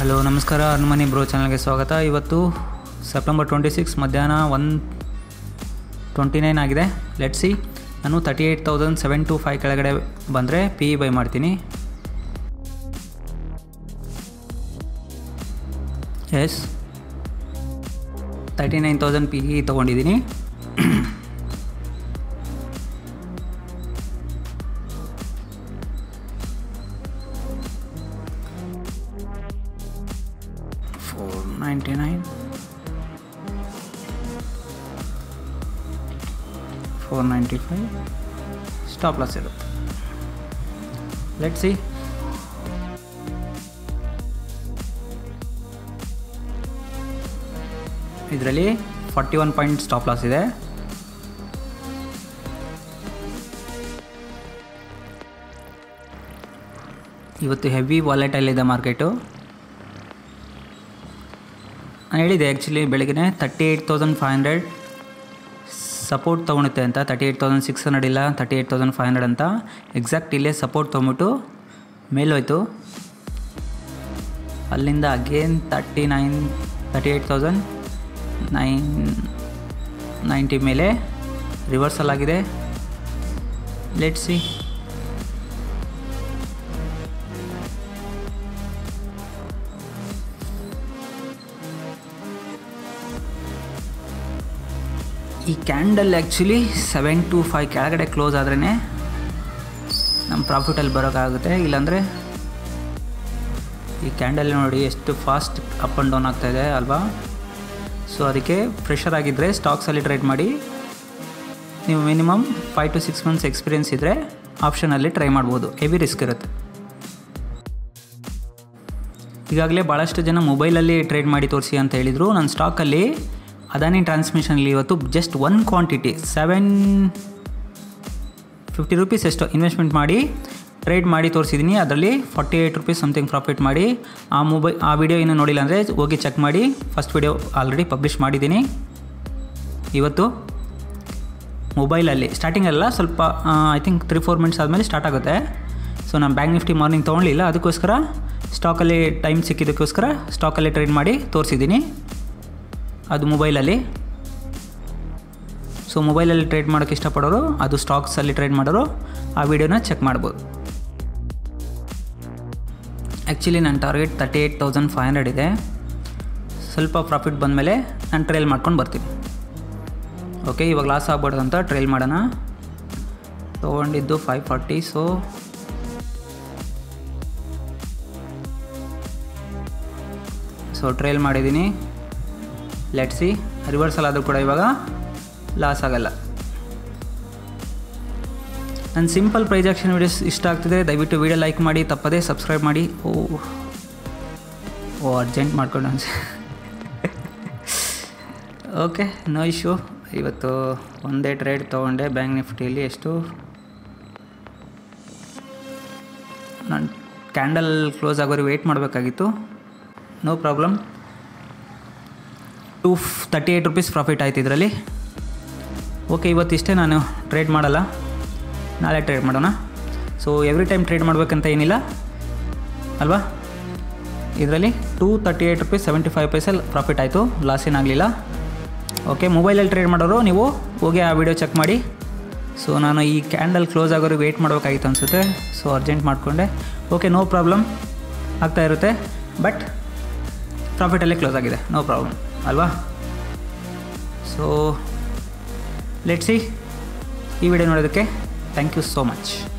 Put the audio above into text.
hello ನಮಸ್ಕಾರ ಹನುಮನಿ bro ಚಾನಲ್ಗೆ ಸ್ವಾಗತ ಇವತ್ತು ಸೆಪ್ಟೆಂಬರ್ ಟ್ವೆಂಟಿ ಸಿಕ್ಸ್ ಮಧ್ಯಾಹ್ನ ಒನ್ ಟ್ವೆಂಟಿ ನೈನ್ ಆಗಿದೆ ಲೆಟ್ ಸಿ ನಾನು thirty eight thousand seven two five ಕೆಳಗಡೆ ಬಂದರೆ ಪಿ ಇ ಬೈ ಮಾಡ್ತೀನಿ yes thirty nine thousand P E ತೊಗೊಂಡಿದ್ದೀನಿ four ninety nine four ninety five stop loss ಇರುತ್ತೆ let see ಇದರಲ್ಲಿ forty one point stop loss ಇದೆ ಇವತ್ತು heavy ವಾಲೆಟಲ್ಲಿದೆ market ನಾನು ಹೇಳಿದೆ ಆ್ಯಕ್ಚುಲಿ ಬೆಳಗ್ಗೆ thirty eight thousand five hundred support ತೊಗೊಳುತ್ತೆ ಅಂತ thirty eight thousand six hundred ಇಲ್ಲ thirty eight thousand five hundred ಅಂತ ಎಕ್ಸಾಕ್ಟ್ ಇಲ್ಲೇ ಸಪೋರ್ಟ್ ತೊಗೊಂಬಿಟ್ಟು ಮೇಲೋಯ್ತು ಅಲ್ಲಿಂದ again thirty nine thirty eight thousand nine ninety ಮೇಲೆ ರಿವರ್ಸಲ್ ಆಗಿದೆ ಲೆಟ್ ಸಿ ಈ candle actually seven two five ಕೆಳಗಡೆ ಕ್ಲೋಸ್ ಆದ್ರೇ ನಮ್ಮ ಪ್ರಾಫಿಟಲ್ಲಿ ಬರೋಕ್ಕಾಗುತ್ತೆ ಇಲ್ಲಾಂದರೆ ಈ ಕ್ಯಾಂಡಲ್ ನೋಡಿ ಎಷ್ಟು ಫಾಸ್ಟ್ ಅಪ್ ಆ್ಯಂಡ್ ಡೌನ್ ಆಗ್ತಾಯಿದೆ ಅಲ್ವಾ ಸೊ ಅದಕ್ಕೆ ಫ್ರೆಷರ್ ಆಗಿದ್ದರೆ ಸ್ಟಾಕ್ಸಲ್ಲಿ ಟ್ರೇಡ್ ಮಾಡಿ ನೀವು minimum five to six months experience ಇದ್ದರೆ ಆಪ್ಷನಲ್ಲಿ ಟ್ರೈ ಮಾಡ್ಬೋದು ಹೆವಿ ರಿಸ್ಕ್ ಇರುತ್ತೆ ಈಗಾಗಲೇ ಭಾಳಷ್ಟು ಜನ ಮೊಬೈಲಲ್ಲಿ ಟ್ರೇಡ್ ಮಾಡಿ ತೋರಿಸಿ ಅಂತ ಹೇಳಿದರು ನನ್ನ ಸ್ಟಾಕಲ್ಲಿ ಅದಾನಿ ಟ್ರಾನ್ಸ್ಮಿಷನಲ್ಲಿ ಇವತ್ತು just one quantity seven fifty rupees ಎಷ್ಟು ಇನ್ವೆಸ್ಟ್ಮೆಂಟ್ ಮಾಡಿ ಟ್ರೇಡ್ ಮಾಡಿ ತೋರಿಸಿದ್ದೀನಿ ಅದರಲ್ಲಿ forty eight rupees something profit ಮಾಡಿ ಆ ಮೊಬೈಲ್ ಆ ವಿಡಿಯೋ ಇನ್ನೂ ನೋಡಿಲ್ಲ ಅಂದರೆ ಹೋಗಿ ಚೆಕ್ ಮಾಡಿ ಫಸ್ಟ್ ವಿಡಿಯೋ ಆಲ್ರೆಡಿ ಪಬ್ಲಿಷ್ ಮಾಡಿದ್ದೀನಿ ಇವತ್ತು ಮೊಬೈಲಲ್ಲಿ ಸ್ಟಾರ್ಟಿಂಗಲ್ಲ ಸ್ವಲ್ಪ I think three four minutes ಆದಮೇಲೆ ಸ್ಟಾರ್ಟ್ ಆಗುತ್ತೆ ಸೊ ನಾನು ಬ್ಯಾಂಕ್ ನಿಫ್ಟಿ ಮಾರ್ನಿಂಗ್ ತೊಗೊಳ್ಳಿಲ್ಲ ಅದಕ್ಕೋಸ್ಕರ ಸ್ಟಾಕಲ್ಲಿ ಟೈಮ್ ಸಿಕ್ಕಿದ್ದಕ್ಕೋಸ್ಕರ ಸ್ಟಾಕಲ್ಲಿ ಟ್ರೇಡ್ ಮಾಡಿ ತೋರಿಸಿದ್ದೀನಿ ಅದು ಮೊಬೈಲಲ್ಲಿ ಸೊ ಮೊಬೈಲಲ್ಲಿ ಟ್ರೇಡ್ ಮಾಡೋಕ್ಕೆ ಇಷ್ಟಪಡೋರು ಅದು ಸ್ಟಾಕ್ಸಲ್ಲಿ ಟ್ರೇಡ್ ಮಾಡೋರು ಆ ವಿಡಿಯೋನ ಚೆಕ್ ಮಾಡ್ಬೋದು ಆ್ಯಕ್ಚುಲಿ ನನ್ನ target thirty eight thousand five hundred ಇದೆ ಸ್ವಲ್ಪ ಪ್ರಾಫಿಟ್ ಬಂದಮೇಲೆ ನಾನು ಟ್ರೇಲ್ ಮಾಡ್ಕೊಂಡು ಬರ್ತೀನಿ ಓಕೆ ಇವಾಗ ಲಾಸ್ ಆಗ್ಬಾರ್ದು ಅಂತ ಟ್ರೇಲ್ ಮಾಡೋಣ ತೊಗೊಂಡಿದ್ದು five forty so so trail ಮಾಡಿದ್ದೀನಿ ಲೆಟ್ಸಿ ರಿವರ್ಸಲ್ ಆದರೂ ಕೂಡ ಇವಾಗ ಲಾಸ್ ಆಗಲ್ಲ ನನ್ನ ಸಿಂಪಲ್ ಪ್ರೈಸ್ ಆಕ್ಷನ್ ವೀಡಿಯೋಸ್ ಇಷ್ಟ ಆಗ್ತಿದೆ ದಯವಿಟ್ಟು ವೀಡಿಯೋ ಲೈಕ್ ಮಾಡಿ ತಪ್ಪದೇ ಸಬ್ಸ್ಕ್ರೈಬ್ ಮಾಡಿ ಓ ಓ ಅರ್ಜೆಂಟ್ ಮಾಡ್ಕೊಂಡು ಅನ್ಸ ಓಕೆ ನೋ ಇಶ್ಯೂ ಇವತ್ತು ಒಂದೇ ಟ್ರೇಡ್ ತೊಗೊಂಡೆ ಬ್ಯಾಂಕ್ ನಿಫ್ಟಿಯಲ್ಲಿ ಎಷ್ಟು ನಾನು ಕ್ಯಾಂಡಲ್ ಕ್ಲೋಸ್ ಆಗೋರು ವೆಯ್ಟ್ ಮಾಡಬೇಕಾಗಿತ್ತು no problem two thirty eight rupees profit ಆಯ್ತು ಇದರಲ್ಲಿ ಓಕೆ ಇವತ್ತಿಷ್ಟೇ ನಾನು ಟ್ರೇಡ್ ಮಾಡಲ್ಲ ನಾಳೆ ಟ್ರೇಡ್ ಮಾಡೋಣ ಸೊ ಎವ್ರಿ ಟೈಮ್ ಟ್ರೇಡ್ ಮಾಡಬೇಕಂತ ಏನಿಲ್ಲ ಅಲ್ವಾ ಇದರಲ್ಲಿ two thirty eight rupees seventy five ಪೈಸಲ್ಲಿ ಪ್ರಾಫಿಟ್ ಆಯಿತು ಲಾಸ್ ಏನಾಗಲಿಲ್ಲ ಓಕೆ ಮೊಬೈಲಲ್ಲಿ ಟ್ರೇಡ್ ಮಾಡೋರು ನೀವು ಹೋಗಿ ಆ ವಿಡಿಯೋ ಚೆಕ್ ಮಾಡಿ ಸೊ ನಾನು ಈ ಕ್ಯಾಂಡಲ್ ಕ್ಲೋಸ್ ಆಗೋರು ವೆಯ್ಟ್ ಮಾಡಬೇಕಾಗಿತ್ತು ಅನಿಸುತ್ತೆ ಸೊ ಅರ್ಜೆಂಟ್ ಮಾಡಿಕೊಂಡೆ ಓಕೆ ನೋ ಪ್ರಾಬ್ಲಮ್ ಆಗ್ತಾ ಇರುತ್ತೆ ಬಟ್ ಪ್ರಾಫಿಟಲ್ಲೇ ಕ್ಲೋಸ್ ಆಗಿದೆ ನೋ ಪ್ರಾಬ್ಲಮ್ ಅಲ್ವಾ ಸೊ ಲೆಟ್ ಸಿ ಈ ವಿಡಿಯೋ ನೋಡೋದಕ್ಕೆ ಥ್ಯಾಂಕ್ ಯು ಸೋ ಮಚ್